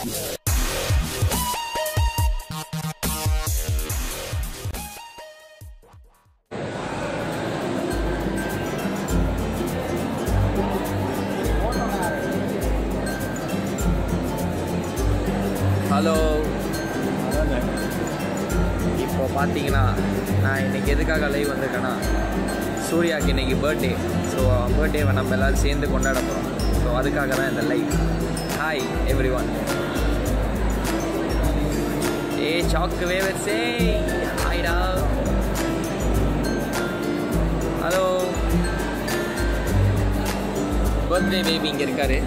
Hello இப்போ பார்த்தீங்கன்னா நான் இன்னைக்கு எதுக்காக லைவ் வந்திருக்கேன்னா சூர்யாவுக்கு இன்னைக்கு பர்த்டே ஸோ பர்த்டேவை நம்ம எல்லாரும் சேர்ந்து கொண்டாட போகிறோம் ஸோ அதுக்காக தான் இந்த லைவ் ஹாய் எவ்ரி ஒன் ஏ சாக்கு வேவர்ஸே ஹாய்டா ஹலோ பர்த்டே பேபி இங்கே இருக்காரு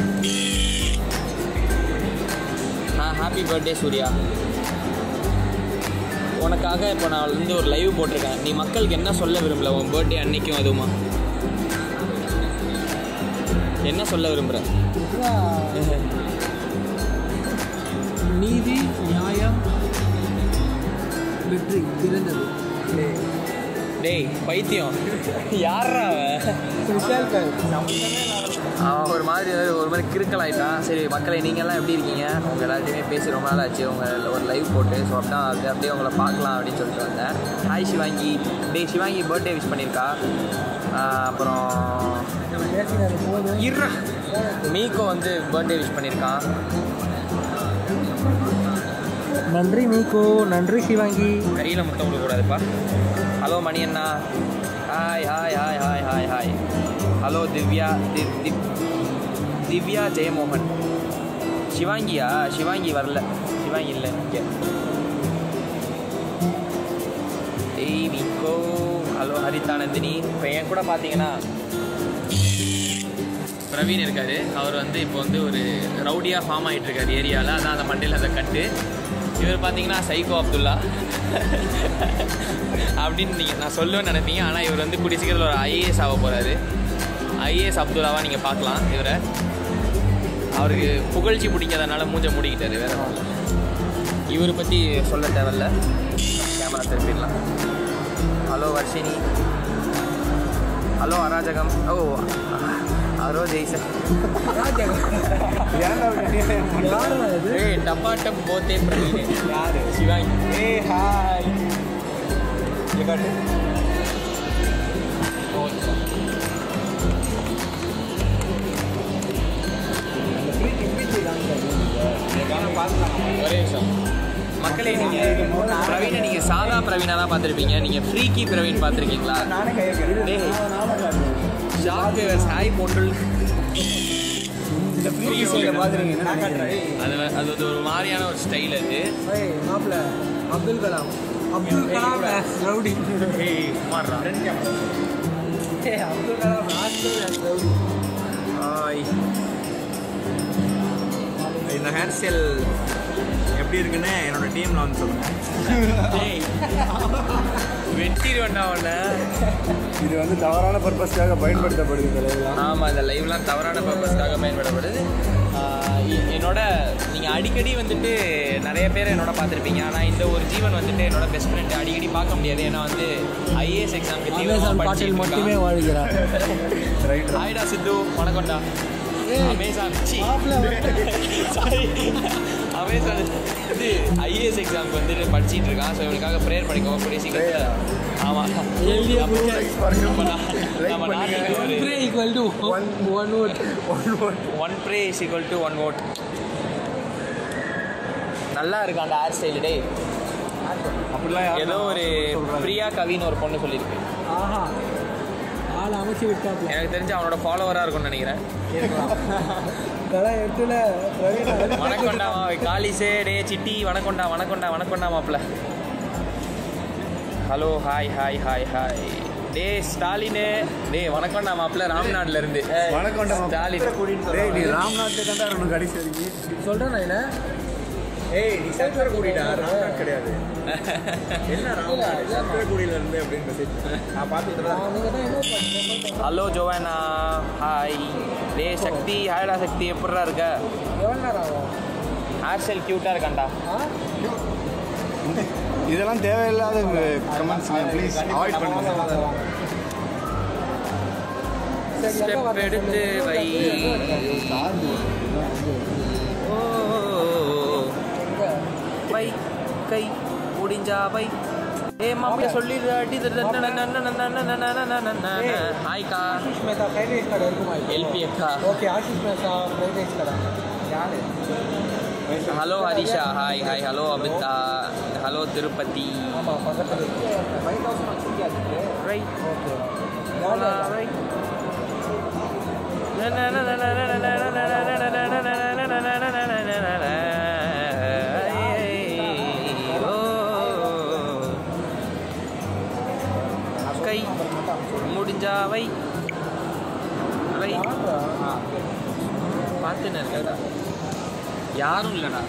ஆ ஹாப்பி பர்த்டே சூர்யா உனக்காக இப்போ நான் வந்து ஒரு லைவ் போட்டிருக்கேன் நீ மக்களுக்கு என்ன சொல்ல விரும்பல உன் பர்த்டே அன்னைக்கும் அதுவுமா என்ன சொல்ல விரும்புகிற நீதி நியாயம் வெற்றி பிறந்தது டேய் பைத்தியம் யாரா அவன் அவன் ஒரு மாதிரி ஒரு மாதிரி கிறுக்கலாயிட்டான் சரி மக்களை நீங்கள்லாம் எப்படி இருக்கீங்க உங்கள் எல்லாத்தையுமே பேசி ரொம்ப நாள் ஆச்சு உங்கள் ஒரு லைவ் போட்டு ஸோ அப்படின்னா அது அப்படியே உங்களை பார்க்கலாம் அப்படின்னு சொல்லிட்டு வந்தேன் ஹாய் சிவாங்கி டேய் சிவாங்கி பர்த்டே விஷ் பண்ணியிருக்கா ஆஹ் அப்புறம் இர்ரா மீகோ வந்து பர்த்டே விஷ் பண்ணியிருக்கான் நன்றி மீகோ நன்றி சிவாங்கி கையில் மட்டும் விடக்கூடாதுப்பா ஹலோ மணி அண்ணா hi hi hi hi hi hi hello Divya Div Div Divya Jayamohan சிவாங்கியா சிவாங்கி வரல சிவாங்கி இல்லை இங்கே ஏய் விக்கோ ஹலோ ஹரிதானந்தினி இப்போ என் கூட பார்த்தீங்கன்னா பிரவீன் இருக்காரு அவர் வந்து இப்போ வந்து ஒரு ரவுடியாக ஃபார்ம் ஆகிட்டு இருக்காரு ஏரியாவில் அதான் அந்த மண்டையில் அந்த கட்டு இவர் பார்த்தீங்கன்னா சைகோ அப்துல்லா அப்படின்னு நீங்கள் நான் சொல்லுவேன்னு நினைப்பீங்க ஆனால் இவர் வந்து கூடிய சீக்கிரத்தில் ஒரு ஐஏஎஸ் ஆக போகிறாரு ஐஏஎஸ் அப்துல்லாவாக நீங்கள் பார்க்கலாம் இவரை அவருக்கு புகழ்ச்சி பிடிக்காதனால மூஞ்ச மூடிக்கிட்டாரு வேற ஒண்ணும் இல்ல. இவரை பற்றி சொல்ல தேவையில்ல கேமரா திருப்பிடலாம் ஹலோ வர்ஷினி ஹலோ அராஜகம் ஓ அரோ ஜெய்சன் ஏய் டப்பாட்டம் போத்தே பிரவீன் யாரு சிவாங்கி ஏ ஹாய் ஒரே நிமிஷம் மக்களே நீங்க பிரவீனை நீங்க சாதா பிரவீனா தான் பார்த்துருப்பீங்க நீங்க ஃப்ரீக்கி பிரவீன் பார்த்துருக்கீங்களா டேய் ஷாக் ஹாய் போட்டுல் அது வ- அது வந்து ஒரு மாதிரியான ஒரு ஸ்டைல் அது மாப்பிள்ள அப்துல் கலாம் அப்துல் கலாம் ரவுடி ஏய் மாறுறா அப்துல் கலாம் ரவுடி ஹாய் இந்த ஹேர் ஸ்டைல் எப்படி இருக்குன்னு என்னோட டீம்ல வந்து சொல்லுங்க டேய் வெட்டிடுவேன்டா அவனை இது வந்து தவறான பர்பஸ்க்காக பயன்படுத்தப்படுது இந்த லைவ்லாம் ஆமாம் இந்த லைவ்லாம் தவறான பர்பஸ்க்காக பயன்படப்படுது ஆஹ் எ- என்னோட நீங்கள் அடிக்கடி வந்துட்டு நிறைய பேர் என்னோட பார்த்துருப்பீங்க ஆனால் இந்த ஒரு ஜீவன் வந்துட்டு என்னோட பெஸ்ட் ஃப்ரெண்ட் அடிக்கடி பார்க்க முடியாது ஏன்னா வந்து ஐஏஎஸ் எக்ஸாம்க்கு அமேசான் பாட்டில் மட்டுமே வாழ்கிறார் ஹாய்டா சித்து வணக்கம்டா அமேசான் சி சாரி அமேசான் இது ஐஏஎஸ் எக்ஸாம்க்கு வந்துட்டு படிச்சிட்டு இருக்கான் ஸோ இவனுக்காக ப்ரேயர் பண்ணிக்கோங்க கூடிய சீக்கிரத்தில் ஆமாம் நம்ம நா- நம்ம நாட்டுக்கு ஒரு equal to one one vote one pray is equal to one vote நல்லா இருக்கு அந்த ஹேர் ஸ்டைலு டே அப்படிலாம் யாரும் ஏதோ ஒரு சொல்றாங்க. பிரியா கவின்னு ஒரு பொண்ணு சொல்லியிருக்கு ஆஹா ஆள் அமைச்சு விட்டாப்ல எனக்கு தெரிஞ்சு அவனோட ஃபாலோவராக இருக்கும்னு நினைக்கிறேன் தலை எட்டுல வணக்கம்டா மா காலிசே டே சிட்டி வணக்கம்டா வணக்கம்டா வணக்கம்டா மாப்பிள்ள hello hi hi hi hi டே ஸ்டாலினு டே வணக்கம்டா மாப்பிள்ள ராம்நாட்ல இருந்து வணக்கம்டா மாப்பிள்ளை. ஸ்டாலின் டேய் நீ ராம்நாத்தை கண்டா இருக்கணும் கடைசி வரைக்கும் சொல்றேன் நான் என்ன ஏய் நீ சத்திரக்குடிடா ராம்நாத் கிடையாது என்ன ராம்நாத் சத்திரக்குடியில இருந்து அப்படின்னு மெசேஜ் நான் பார்த்துட்டு தான் நீங்க தான் என்ன பண்ணுங்க ஹலோ ஜோவானா ஹாய் டே சக்தி ஹாய்டா சக்தி எப்படிடா இருக்க எவ்வளோ நேரம் ஆகும் ஹேர் ஸ்டைல் க்யூட்டாக இருக்கான்டா ஆ இதெல்லாம் தேவையில்லாத கமெண்ட்ஸ் ப்ளீஸ் அவாய்ட் பண்ணுங்க சரி எங்க ஸ்டெப் வரணும் எடுத்து சொல்லு. வை ஓ கை முடிஞ்சாவை ஏ மாப்பிள்ள சொல்லிடு அடி ஹாய்க்கா ஆஷிஷ் மேத்தா ஃப்ரைட் ரைஸ் கடை இருக்குமா எல்பி அக்கா okay Ashish Mehta fried rice கடை யாரு hello Harisha hi hi hello Abitha hello Tirupati ஆமாம் பக்கத்தில் இருக்கு ஒயிட் ஹவுஸ் பக்கத்துலயா இருக்கு ரைட் ஓகே யாரு ரைட் கை முடிஞ்சாவை ரைட் பார்த்துன்னு இருக்கா யாரும் இல்லைடா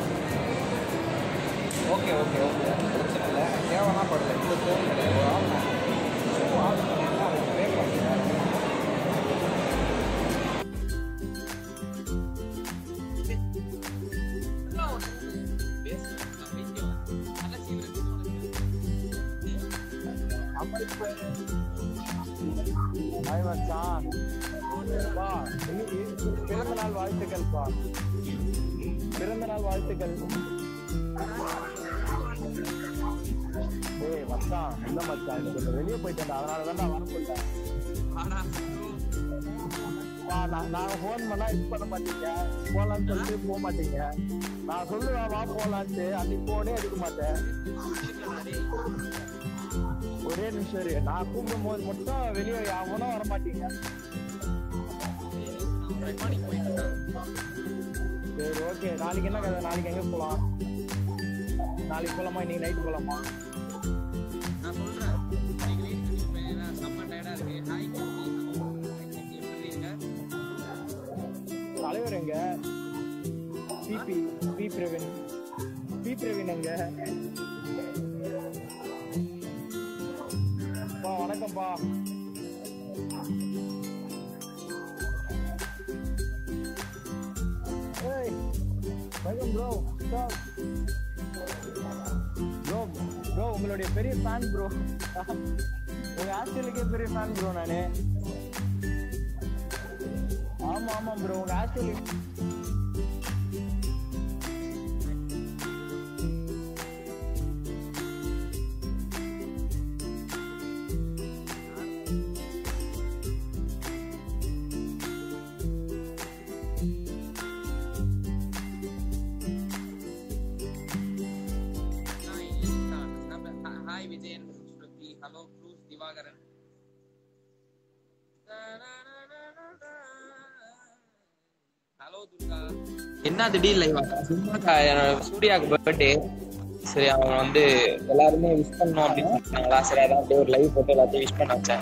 ஓகே ஓகே ஓகே பிரச்சனை இல்லை தேவைன்னா படல இந்த தேவை கிடையாது ஒரு ஆள் நான் சும்மா ஆள் பண்ணீங்கன்னா அதுக்கு pay பண்ணுறேன் ஹாய் மச்சான் பா இன்னைக்கு பிறந்த நாள் வாழ்த்துக்கள் பா பிறந்த நாள் வாழ்த்துக்கள் டேய் மச்சான் இல்ல மச்சான் இன்னைக்கு கொஞ்சம் வெளியே போயிட்டேன் அதனால தான் நான் வர சொல்லிட்டேன் பா நான் நான் ஃபோன் பண்ணா இது பண்ண மாட்டீங்க போலான்னு சொல்லிட்டு போக மாட்டீங்க நான் சொல்லுவேன் வா போலான்ட்டு அன்னைக்கு போனே எடுக்க மாட்டேன் ஒரே நிமிஷம் இரு நான் கூப்பிடும் போது மட்டும் வெளியே யாவனும் வர மாட்டீங்க சரி ஓகே நாளைக்கு என்ன கதை நாளைக்கு எங்க போலாம் நாளைக்கு போலாமா இன்னைக்கு நைட் போலாமா நான் சொல்றேன் இன்னைக்கு late பண்ணிருப்பேன். நான் செம்ம tired ஆ இருக்கு. Hi, எப்படி இருக்க? தலைவர் எங்க பிபி பி பிரவீன் பி பிரவீன் எங்க பா வணக்கம்ப்பா ஏய் வணக்கம் ப்ரோ ப்ரோ ப்ரோ உங்களுடைய பெரிய ஃபேன் ப்ரோ உங்க ஆஸ்திரேலியாக்கே பெரிய ஃபேன் ப்ரோ நானு ஆமா ஆமா ப்ரோ உங்க Australia Hi, Vijayan Shruti hello Cruz Divakaran hello Durga என்ன திடீர் லைவ் சும்மா சூர்யாவுக்கு பர்த்டே சரி அவன் வந்து எல்லாருமே விஷ் பண்ணோம் அப்படின்னு சொன்னாங்களா சரி அதான் அப்படியே ஒரு லைவ் போட்டு எல்லாத்தையும் விஷ் பண்ண வச்சேன்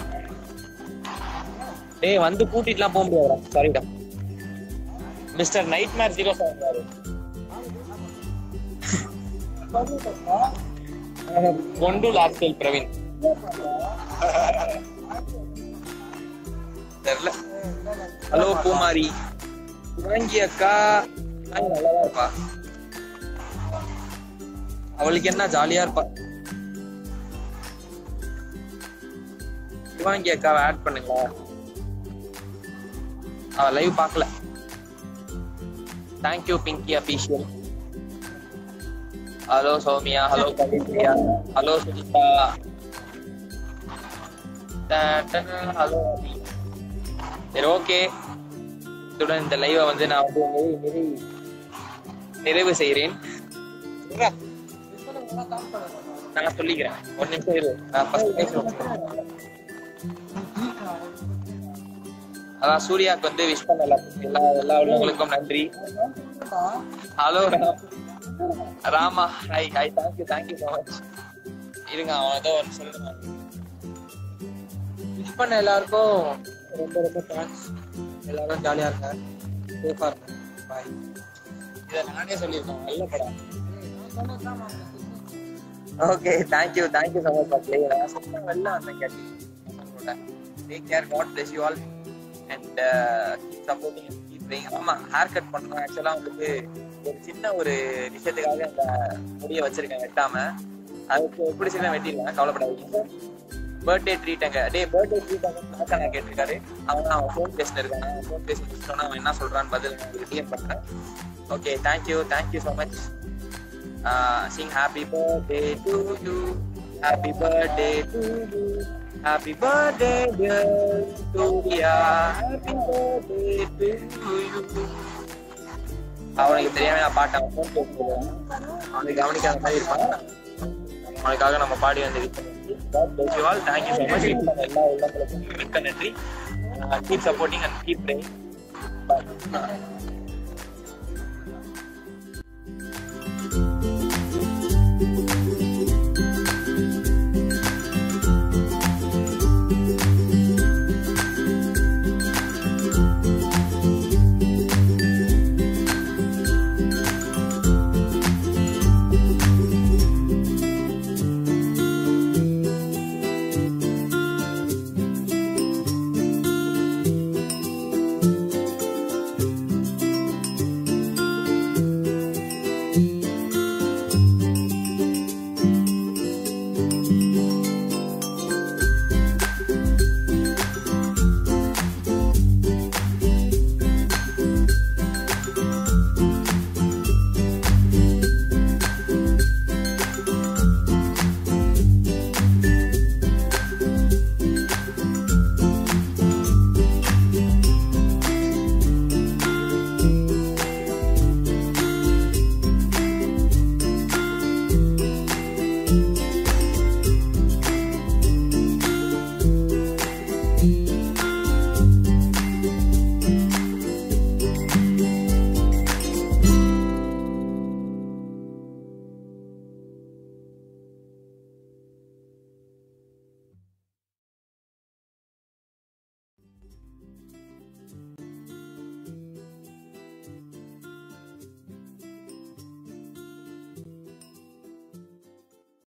டேய் வந்து கூட்டிட்டுலாம் போக முடியாதுடா சாரிடா mister nightmare zero seven கொண்டு லாஸ்டல் பிரவீன் தெரியல ஹலோ பூமாரி வாங்கி அக்கா வாங்கி நல்லாதான் இருப்பா அவளுக்கு என்ன ஜாலியா இருப்பா சிவாங்கி அக்காவை ஆட் பண்ணுங்களா அவ லைவ் பார்க்கல thank you Pinky official hello Soumya hello Kavithriya hello Sunitha hello சரி ஓகே இத்துடன் இந்த லைவை வந்து நான் வந்து நிறைவு நிறைவு நிறைவு செய்கிறேன் சொல்றா. நான் சொல்லிக்கிறேன் ஒரு நிமிஷம் இரு நான் ஃபர்ஸ்ட் பேசுறேன் அதான் சூர்யாவுக்கு வந்து விஷ் பண்ண எல்லாத்துக்கும் எல்லா எல்லா உள்ளவங்களுக்கும் நன்றி hello Rama hi hi thank you thank you so much இருங்க அவன் ஏதோ ஒன்று சொல்லுங்க விஷ் பண்ண எல்லாருக்கும் ரொம்ப ரொம்ப தேங்க்ஸ் எல்லாரும் ஜாலியா இருங்க சேஃபா இருங்க பாய் இதை நானே சொல்லியிருக்கேன் நல்ல படம் okay thank you thank you so much மக்களே நான் சும்மா வெளில வந்தேன் கேட்டு take care God bless you all and keep supporting keep playing ஆமா ஹேர் கட் பண்ணணும் ஆக்சுவலா உங்களுக்கு ஒரு சின்ன ஒரு விஷயத்துக்காக அந்த முடிய வச்சிருக்கேன் வெட்டாம அதுக்கு எப்படி சீக்கிரம் வெட்டிடுவேன் கவலைப்படாதீங்க பர்த்டே ட்ரீட்டுங்க டே பர்த்டே ட்ரீட் நான் கேட்டிருக்காரு அவன் அவன் ஃபோன் பேசிட்டு இருக்கான் அவன் ஃபோன் பேசி முடிச்சோன்னா அவன் என்ன சொல்றான்னு பதில் நான் உங்களுக்கு டிஎம் பண்றேன் okay thank you thank you so much sing happy birthday to you happy birthday to you happy birthday dear Surya happy birthday to you அவனுக்கு தெரியாம நான் பாட்டை அவன் phone பேசுறேன் அவனுக்கு கவனிக்காத மாதிரி இருப்பான் அவனுக்காக நம்ம பாடி வந்து ஆல் தேங்க்யூ ஸோ மச் எல்லா உள்ளங்களுக்கும் மிக்க நன்றி keep supporting and keep playing